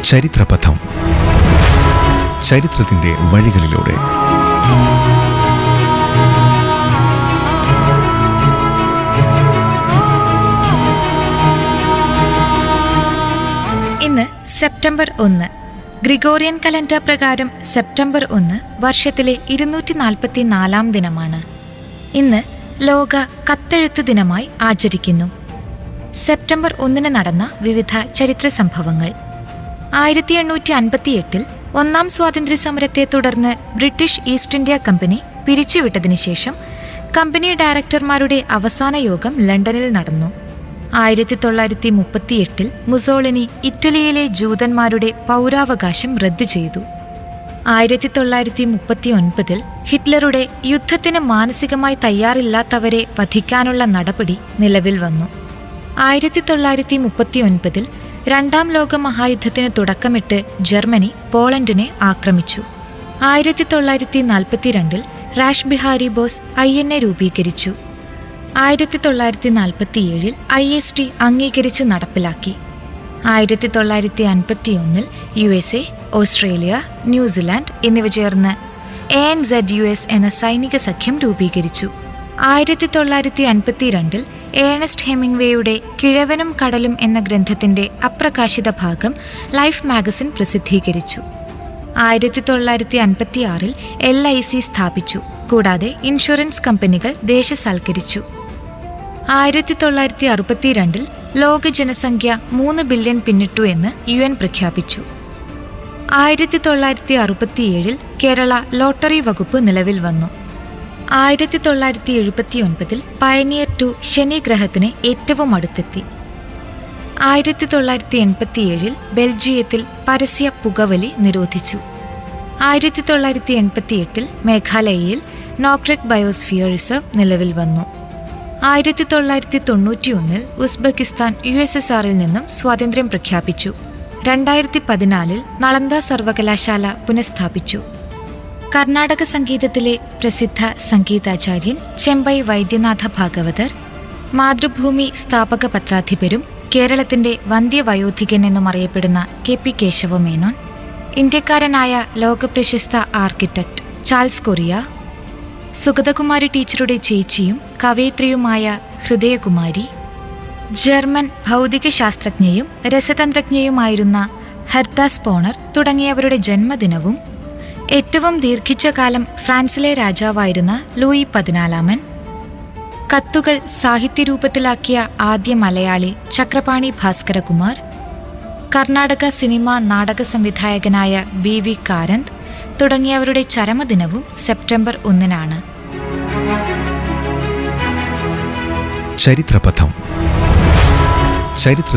ചരിത്രപഥം ചരിത്രത്തിന്റെ വഴികളിലൂടെ ഇന്ന് സെപ്റ്റംബർ ഒന്ന് ഗ്രിഗോറിയൻ കലണ്ടർ പ്രകാരം സെപ്റ്റംബർ ഒന്ന് വർഷത്തിലെ ഇരുന്നൂറ്റി നാൽപ്പത്തി നാലാം ദിനമാണ് ഇന്ന് ലോക കത്തെഴുത്ത് ദിനമായി ആചരിക്കുന്നു സെപ്റ്റംബർ ഒന്നിന് നടന്ന വിവിധ ചരിത്ര സംഭവങ്ങൾ ആയിരത്തി എണ്ണൂറ്റി അൻപത്തിയെട്ടിൽ ഒന്നാം സ്വാതന്ത്ര്യ സമരത്തെ തുടർന്ന് ബ്രിട്ടീഷ് ഈസ്റ്റ് ഇന്ത്യ കമ്പനി പിരിച്ചുവിട്ടതിനു ശേഷം കമ്പനി ഡയറക്ടർമാരുടെ അവസാന യോഗം ലണ്ടനിൽ നടന്നു ആയിരത്തി തൊള്ളായിരത്തി മുപ്പത്തിയെട്ടിൽ മുസോളിനി ഇറ്റലിയിലെ ജൂതന്മാരുടെ പൗരാവകാശം റദ്ദു ചെയ്തു ആയിരത്തി തൊള്ളായിരത്തി മുപ്പത്തി ഒൻപതിൽ ഹിറ്റ്ലറുടെ യുദ്ധത്തിന് മാനസികമായി തയ്യാറില്ലാത്തവരെ വധിക്കാനുള്ള നടപടി നിലവിൽ വന്നു ആയിരത്തി തൊള്ളായിരത്തി മുപ്പത്തി ഒൻപതിൽ രണ്ടാം ലോക മഹായുദ്ധത്തിന് തുടക്കമിട്ട് ജർമ്മനി പോളണ്ടിനെ ആക്രമിച്ചു ആയിരത്തി തൊള്ളായിരത്തി നാൽപ്പത്തിരണ്ടിൽ Rash Behari Bose I N A രൂപീകരിച്ചു ആയിരത്തി തൊള്ളായിരത്തി നാൽപ്പത്തിയേഴിൽ ഐ എസ് ടി അംഗീകരിച്ച് നടപ്പിലാക്കി ആയിരത്തി തൊള്ളായിരത്തി അൻപത്തിയൊന്നിൽ U S A Australia New Zealand എന്നിവ ചേർന്ന് A N Z U S എന്ന സൈനിക സഖ്യം രൂപീകരിച്ചു ആയിരത്തി തൊള്ളായിരത്തി അൻപത്തിരണ്ടിൽ ഏണസ്റ്റ് ഹെമിംഗ്വേയുടെ കിഴവനും കടലും എന്ന ഗ്രന്ഥത്തിന്റെ അപ്രകാശിത ഭാഗം ലൈഫ് മാഗസിൻ പ്രസിദ്ധീകരിച്ചു ആയിരത്തി തൊള്ളായിരത്തി അൻപത്തിയാറിൽ എൽ ഐ സി സ്ഥാപിച്ചു കൂടാതെ ഇൻഷുറൻസ് കമ്പനികൾ ദേശസാൽക്കരിച്ചു ആയിരത്തി തൊള്ളായിരത്തി അറുപത്തിരണ്ടിൽ ലോക ജനസംഖ്യ മൂന്ന് ബില്യൺ പിന്നിട്ടു എന്ന് യു എൻ പ്രഖ്യാപിച്ചു ആയിരത്തി തൊള്ളായിരത്തി അറുപത്തിയേഴിൽ കേരള ലോട്ടറി വകുപ്പ് നിലവിൽ വന്നു ആയിരത്തി തൊള്ളായിരത്തി എഴുപത്തി ഒൻപതിൽ പയനിയർ ടു ശനി ഗ്രഹത്തിന് ഏറ്റവും അടുത്തെത്തി ആയിരത്തി തൊള്ളായിരത്തി എൺപത്തിയേഴിൽ ബെൽജിയത്തിൽ പരസ്യ പുകവലി നിരോധിച്ചു ആയിരത്തി തൊള്ളായിരത്തി എൺപത്തിയെട്ടിൽ മേഘാലയയിൽ നോക്രക് ബയോസ്ഫിയർ റിസർവ് നിലവിൽ വന്നു ആയിരത്തി തൊള്ളായിരത്തി തൊണ്ണൂറ്റിയൊന്നിൽ ഉസ്ബെക്കിസ്ഥാൻ യു എസ് എസ് ആറിൽ നിന്നും സ്വാതന്ത്ര്യം പ്രഖ്യാപിച്ചു രണ്ടായിരത്തി പതിനാലിൽ നളന്ദ സർവകലാശാല പുനഃസ്ഥാപിച്ചു കർണാടക സംഗീതത്തിലെ പ്രസിദ്ധ സംഗീതാചാര്യൻ ചെമ്പൈ വൈദ്യനാഥ ഭാഗവതർ മാതൃഭൂമി സ്ഥാപക പത്രാധിപരും കേരളത്തിന്റെ വന്ധ്യവയോധികൻ എന്നും അറിയപ്പെടുന്ന കെ പി കേശവമേനോൻ ഇന്ത്യക്കാരനായ ലോകപ്രശസ്ത ആർക്കിടെക്ട് ചാൾസ് കൊറിയ സുഗതകുമാരി ടീച്ചറുടെ ചേച്ചിയും കവയിത്രിയുമായ ഹൃദയകുമാരി ജർമ്മൻ ഭൗതികശാസ്ത്രജ്ഞയും രസതന്ത്രജ്ഞയുമായിരുന്ന ഹെർത്ത സ്പോണർ തുടങ്ങിയവരുടെ ജന്മദിനവും ഏറ്റവും ദീർഘിച്ച കാലം ഫ്രാൻസിലെ രാജാവായിരുന്ന ലൂയി പതിനാലാമൻ കത്തുകൾ സാഹിത്യരൂപത്തിലാക്കിയ ആദ്യ മലയാളി ചക്രപാണി ഭാസ്കരകുമാർ കർണാടക സിനിമ നാടക സംവിധായകനായ ബി വി കാരന്ത് തുടങ്ങിയവരുടെ ചരമദിനവും സെപ്റ്റംബർ ഒന്നിനാണ് ചരിത്രപഥം ചരിത്ര